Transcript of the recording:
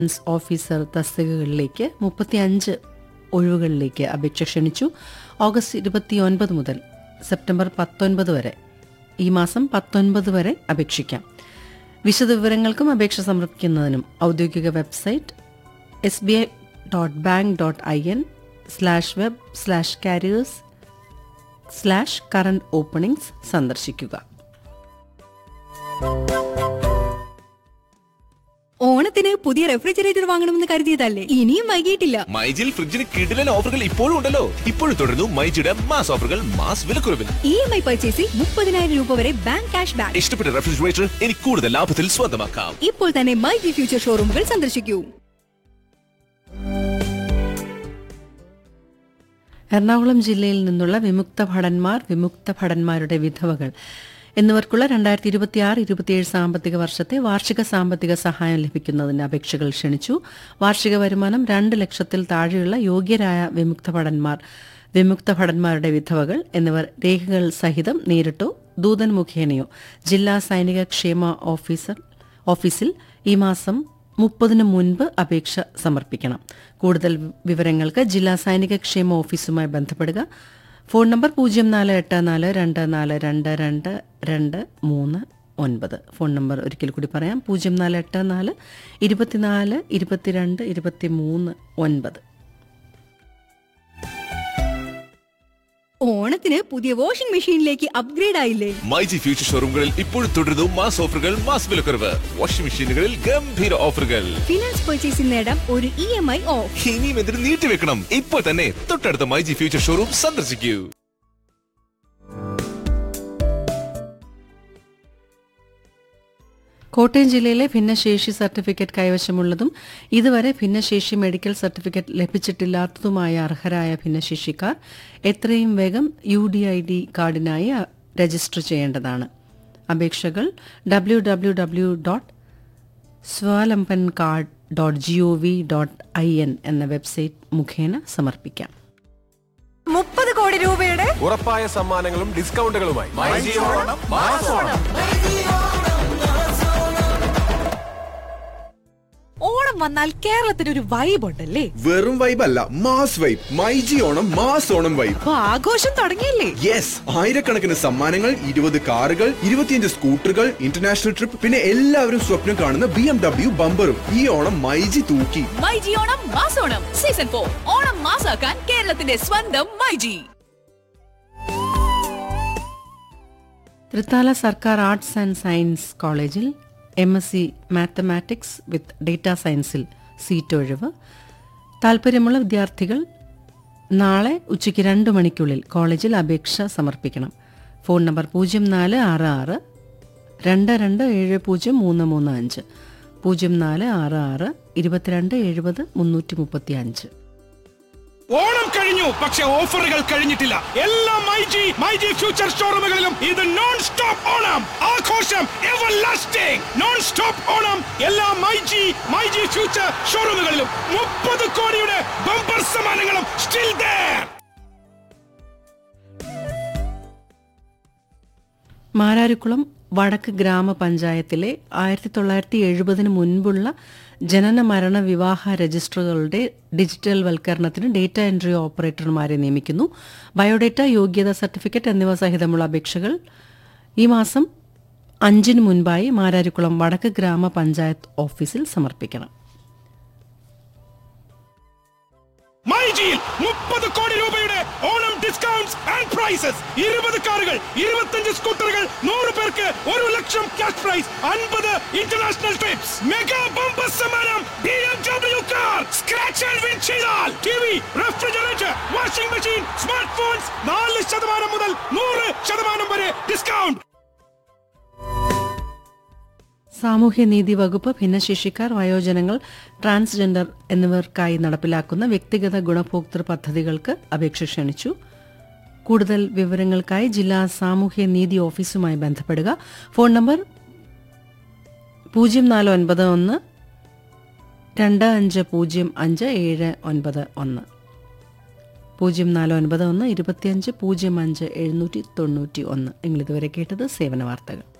finance officer തസ്തികകളിലേക്ക് മുപ്പത്തിയഞ്ച് ഒഴിവുകളിലേക്ക് അപേക്ഷ ക്ഷണിച്ചു ഓഗസ്റ്റ് ഇരുപത്തിയൊൻപത് മുതൽ സെപ്റ്റംബർ പത്തൊൻപത് വരെ ഈ മാസം പത്തൊൻപത് വരെ അപേക്ഷിക്കാം വിശദവിവരങ്ങൾക്കും അപേക്ഷ സമർപ്പിക്കുന്നതിനും ഔദ്യോഗിക website S B I dot bank dot I N slash web slash careers slash current openings സന്ദർശിക്കുക ഓണത്തിന് പുതിയ റെഫ്രിജറേറ്റർ വാങ്ങണമെന്ന് കരുതിയതല്ലേ ഇനിയും വൈകിയിട്ടില്ല മൈജിൽ ഫ്രിഡ്ജിന് കിടിലൻ ഓഫറുകൾ ഇപ്പോഴും ഉണ്ടല്ലോ ഇപ്പോഴും തുടരുന്നു മൈജിയുടെ മാസ് ഓഫറുകൾ മാസ് വിലക്കുറവിൽ ഇ എം ഐ പർച്ചേസിൽ മുപ്പതിനായിരം രൂപ വരെ ബാങ്ക് ക്യാഷ് ബാക്ക് ഇഷ്ടപ്പെട്ട റെഫ്രിജറേറ്റർ ഇനി കൂടുതൽ ലാഭത്തിൽ സ്വന്തമാക്കാം ഇപ്പോൾ തന്നെ മൈ ജി ഫ്യൂച്ചർ ഷോറൂമുകൾ സന്ദർശിക്കൂ എറണാകുളം ജില്ലയിൽ നിന്നുള്ള വിമുക്ത ഭടന്മാർ വിമുക്ത ഭടന്മാരുടെ വിധവകൾ എന്നിവർക്കുള്ള രണ്ടായിരത്തി ഇരുപത്തിയാറ് ഇരുപത്തിയേഴ് സാമ്പത്തിക വർഷത്തെ വാർഷിക സാമ്പത്തിക സഹായം ലഭിക്കുന്നതിന് അപേക്ഷകൾ ക്ഷണിച്ചു വാർഷിക വരുമാനം രണ്ട് ലക്ഷത്തിൽ താഴെയുള്ള യോഗ്യരായ വിമുക്ത ഭടന്മാർ വിമുക്ത ഭടന്മാരുടെ വിധവകൾ എന്നിവർ രേഖകൾ സഹിതം നേരിട്ടോ ദൂതൻ മുഖേനയോ ജില്ലാ സൈനിക ക്ഷേമ ഓഫീസർ ഓഫീസിൽ ഈ മാസം മുപ്പതിന് മുൻപ് അപേക്ഷ സമർപ്പിക്കണം കൂടുതൽ വിവരങ്ങൾക്ക് ജില്ലാ സൈനിക ക്ഷേമ ഓഫീസുമായി ബന്ധപ്പെടുക ഫോൺ നമ്പർ പൂജ്യം നാല് എട്ട് നാല് രണ്ട് നാല് രണ്ട് രണ്ട് രണ്ട് മൂന്ന് ഒൻപത് ഫോൺ നമ്പർ ഒരിക്കൽ കൂടി പറയാം പൂജ്യം നാല് എട്ട് നാല് ഇരുപത്തിനാല് ഇരുപത്തിരണ്ട് ഇരുപത്തിമൂന്ന് ഒൻപത് ഓണത്തിന് പുതിയ വാഷിംഗ് മെഷീനിലേക്ക് അപ്ഗ്രേഡ് ആയില്ലേ മൈജി ഫ്യൂച്ചർ ഷോറൂമുകളിൽ ഇപ്പോഴും തുടരുന്നു മാസ് ഓഫറുകൾ മാസ് വിലക്കുറവ് വാഷിംഗ് മെഷീനുകളിൽ ഗംഭീര ഓഫറുകൾ ഫിനാൻസ് പർച്ചേസിൽ നേടാം ഒരു ഇ എം ഐ ഓഫ് ഇനിയും എന്തിനു നീട്ടിവെക്കണം ഇപ്പോൾ തന്നെ തൊട്ടടുത്ത മൈജി ഫ്യൂച്ചർ ഷോറൂം സന്ദർശിക്കൂ കോട്ടയം ജില്ലയിലെ ഭിന്നശേഷി സർട്ടിഫിക്കറ്റ് കൈവശമുള്ളതും ഇതുവരെ ഭിന്നശേഷി മെഡിക്കൽ സർട്ടിഫിക്കറ്റ് ലഭിച്ചിട്ടില്ലാത്തതുമായ അർഹരായ ഭിന്നശേഷിക്കാർ എത്രയും വേഗം യു ഡി ഐ ഡി കാർഡിനായി അ- രജിസ്റ്റർ ചെയ്യേണ്ടതാണ് അപേക്ഷകൾ W W W dot Swavlamban card dot G O V dot I N എന്ന വെബ്സൈറ്റ് മുഖേന സമർപ്പിക്കാം മുപ്പത് കോടി രൂപയുടെ ഉറപ്പായ സമ്മാനങ്ങളും ഡിസ്കൗണ്ടുകളുമായി ഓണം വന്നാൽ കേരളത്തിന് ഒരു വൈബ് ഉണ്ടല്ലേ വെറും വൈബ് അല്ല mass vibe myG Onam mass Onam vibe അപ്പൊ ആഘോഷം തുടങ്ങിയില്ലേ യെസ് ആയിരക്കണക്കിന് സമ്മാനങ്ങൾ ഇരുപത് കാറുകൾ ഇരുപത്തിയഞ്ച് സ്കൂട്ടറുകൾ ഇന്റർനാഷണൽ ട്രിപ്പ് പിന്നെ എല്ലാവരും സ്വപ്നം കാണുന്ന ബി എം ഡബ്ല്യു ബമ്പറും ഈ ഓണം മൈജി തൂക്കി മൈജി ഓണം മാസോണം സീസൺ ഫോർ ഓണം മാസാക്കാൻ കേരളത്തിന്റെ സ്വന്തം മൈജി തൃത്താല സർക്കാർ ആർട്സ് ആൻഡ് സയൻസ് കോളേജിൽ M S C mathematics with data സയൻസിൽ സീറ്റ് ഒഴിവ് താൽപ്പര്യമുള്ള വിദ്യാർത്ഥികൾ നാളെ ഉച്ചയ്ക്ക് രണ്ട് മണിക്കുള്ളിൽ കോളേജിൽ അപേക്ഷ സമർപ്പിക്കണം ഫോൺ നമ്പർ പൂജ്യം നാല് ആറ് ആറ് രണ്ട് രണ്ട് ഏഴ് പൂജ്യം മൂന്ന് മൂന്ന് അഞ്ച് പൂജ്യം നാല് ആറ് ആറ് ഇരുപത്തിരണ്ട് എഴുപത് മുന്നൂറ്റി മുപ്പത്തി അഞ്ച് ഓണം കഴിഞ്ഞു പക്ഷെ ഓഫറുകൾ കഴിഞ്ഞിട്ടില്ല എല്ലാ മൈജി മൈജി ഫ്യൂച്ചർ ഷോറൂമുകളിലും ഇത് നോൺ സ്റ്റോപ്പ് ഓണം ആഘോഷം everlasting non stop Onam എല്ലാ മൈജി മൈജി ഫ്യൂച്ചർ ഷോറൂമുകളിലും മുപ്പത് കോടിയുടെ ബമ്പർ സമ്മാനങ്ങളും സ്റ്റിൽ there മാരാരിക്കുളം വടക്ക് ഗ്രാമപഞ്ചായത്തിലെ ആയിരത്തി തൊള്ളായിരത്തി എഴുപതിന് മുൻപുള്ള ജനന മരണ വിവാഹ രജിസ്റ്ററുകളുടെ ഡിജിറ്റൽ വൽക്കരണത്തിന് ഡേറ്റ എൻട്രി ഓപ്പറേറ്റർമാരെ നിയമിക്കുന്നു ബയോഡേറ്റ യോഗ്യത സർട്ടിഫിക്കറ്റ് എന്നിവ സഹിതമുള്ള അപേക്ഷകൾ ഈ മാസം അഞ്ചിന് മുൻപായി മാരാരിക്കുളം വടക്ക് ഗ്രാമപഞ്ചായത്ത് ഓഫീസിൽ സമർപ്പിക്കണം മൈജിയിൽ മുപ്പത് കോടി രൂപയുടെ ഓണം ഡിസ്കൗണ്ട്സ് ആൻഡ് പ്രൈസസ് ഇരുപത് കാറുകൾ ഇരുപത്തഞ്ച് സ്കൂട്ടറുകൾ നൂറ് പേർക്ക് ഒരു ലക്ഷം ക്യാഷ് പ്രൈസ് അൻപത് ഇന്റർനാഷണൽ ട്രിപ്സ് മെഗാ ബമ്പർ സമ്മാനം B M W car scratch and win ചെയ്താൽ T V refrigerator washing machine smart phones നാല് ശതമാനം മുതൽ നൂറ് ശതമാനം വരെ ഡിസ്കൗണ്ട് സാമൂഹ്യനീതി വകുപ്പ് ഭിന്നശേഷിക്കാർ വയോജനങ്ങൾ ട്രാൻസ്ജെൻഡർ എന്നിവർക്കായി നടപ്പിലാക്കുന്ന വ്യക്തിഗത ഗുണഭോക്തൃ പദ്ധതികൾക്ക് അപേക്ഷ ക്ഷണിച്ചു കൂടുതൽ വിവരങ്ങൾക്കായി ജില്ലാ സാമൂഹ്യനീതി ഓഫീസുമായി ബന്ധപ്പെടുക ഫോൺ നമ്പർ പൂജ്യം നാല് ഒൻപത് ഒന്ന് രണ്ട് അഞ്ച് പൂജ്യം അഞ്ച് ഏഴ് ഒൻപത് ഒന്ന് പൂജ്യം നാല് ഒൻപത് ഒന്ന് ഇരുപത്തിയഞ്ച് പൂജ്യം അഞ്ച് എഴുന്നൂറ്റി തൊണ്ണൂറ്റി ഒന്ന് നിങ്ങളിതുവരെ കേട്ടത് സേവന വാർത്തകൾ